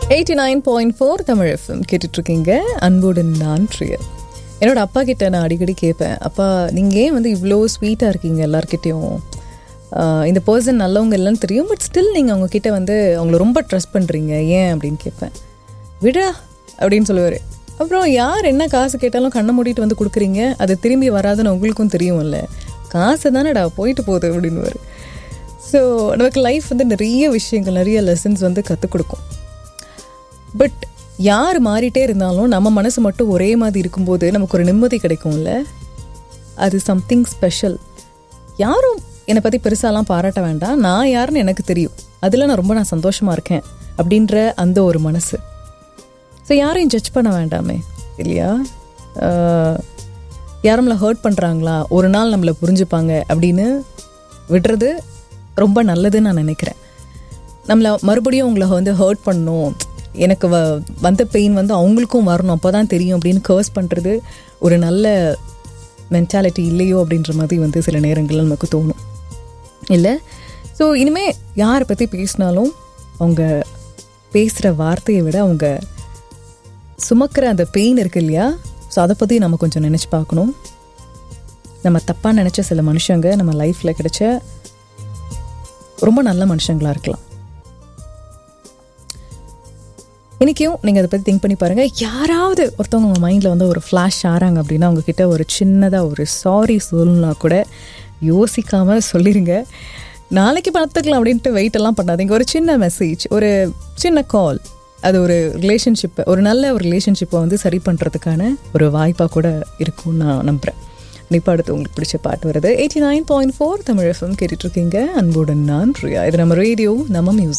eighty nine point four Tamil FM கேட்டுட்ருக்கீங்க அன்போடு நான் ப்ரியர் என்னோட அப்பா கிட்ட நான் அடிக்கடி கேட்பேன் அப்பா நீங்கள் ஏன் வந்து இவ்வளோ ஸ்வீட்டாக இருக்கீங்க எல்லாருக்கிட்டேயும் ஆஹ் இந்த பர்சன் நல்லவங்க இல்லைன்னு தெரியும் பட் ஸ்டில் நீங்கள் அவங்க கிட்ட வந்து அவங்கள ரொம்ப ட்ரஸ்ட் பண்ணுறீங்க ஏன் அப்படின்னு கேட்பேன் விடா அப்படின்னு சொல்லுவார் அப்புறம் யார் என்ன காசு கேட்டாலும் கண்ணை மூடிட்டு வந்து கொடுக்குறீங்க அது திரும்பி வராதுன்னு உங்களுக்கும் தெரியும்ல காசு தானேடா போயிட்டு போகுது அப்படின்னுவார் ஸோ நமக்கு லைஃப் வந்து நிறைய விஷயங்கள் நிறைய லெசன்ஸ் வந்து கற்றுக் கொடுக்கும் பட் யார் மாறிட்டே இருந்தாலும் நம்ம மனசு மட்டும் ஒரே மாதிரி இருக்கும்போது நமக்கு ஒரு நிம்மதி கிடைக்கும்ல அது சம்திங் ஸ்பெஷல் யாரும் என்னை பற்றி பெருசாலாம் பாராட்ட வேண்டாம் நான் யாருன்னு எனக்கு தெரியும் அதில் நான் ரொம்ப நான் சந்தோஷமாக இருக்கேன் அப்படின்ற அந்த ஒரு மனசு ஸோ யாரையும் ஜட்ஜ் பண்ண வேண்டாமே இல்லையா ஆஹ், யாரும் நம்மளை ஹர்ட் பண்ணுறாங்களா ஒரு நாள் நம்மளை புரிஞ்சுப்பாங்க அப்படின்னு விடுறது ரொம்ப நல்லதுன்னு நான் நினைக்கிறேன் நம்மளை மறுபடியும் உங்களை வந்து ஹர்ட் பண்ணணும் எனக்கு வ வந்த பெயின் வந்து அவங்களுக்கும் வரணும் அப்போ தான் தெரியும் அப்படின்னு கர்ஸ் பண்ணுறது ஒரு நல்ல மென்டாலிட்டி இல்லையோ அப்படின்ற மாதிரி வந்து சில நேரங்களில் நமக்கு தோணும் இல்லை ஸோ இனிமே யாரை பற்றி பேசினாலும் அவங்க பேசுகிற வார்த்தையை விட அவங்க சுமக்கிற அந்த பெயின் இருக்கு இல்லையா ஸோ அதை பற்றி நம்ம கொஞ்சம் நினச்சி பார்க்கணும் நம்ம தப்பாக நினச்ச சில மனுஷங்க நம்ம லைஃப்பில் கிடைச்ச ரொம்ப நல்ல மனுஷங்களாக இருக்கலாம் இன்றைக்கும் நீங்கள் அதை பற்றி திங்க் பண்ணி பாருங்கள் யாராவது ஒருத்தவங்க உங்கள் மைண்டில் வந்து ஒரு ஃப்ளாஷ் ஆறாங்க அப்படின்னா அவங்கக்கிட்ட ஒரு சின்னதாக ஒரு சாரி சொல்லணும்னா கூட யோசிக்காமல் சொல்லிடுங்க நாளைக்கு பார்த்துக்கலாம் அப்படின்ட்டு வெயிட் எல்லாம் பண்ணாதீங்க ஒரு சின்ன மெசேஜ் ஒரு சின்ன கால் அது ஒரு ரிலேஷன்ஷிப்பை ஒரு நல்ல ஒரு ரிலேஷன்ஷிப்பை வந்து சரி பண்ணுறதுக்கான ஒரு வாய்ப்பாக கூட இருக்கும்னு நான் நம்புகிறேன் கண்டிப்பாக அடுத்து உங்களுக்கு பிடிச்ச பாட்டு வருது eighty nine point four Tamil FM கேட்டுட்ருக்கீங்க அன்புடன் நான் ப்ரியா இது நம்ம ரேடியோ நம்ம மியூசிக்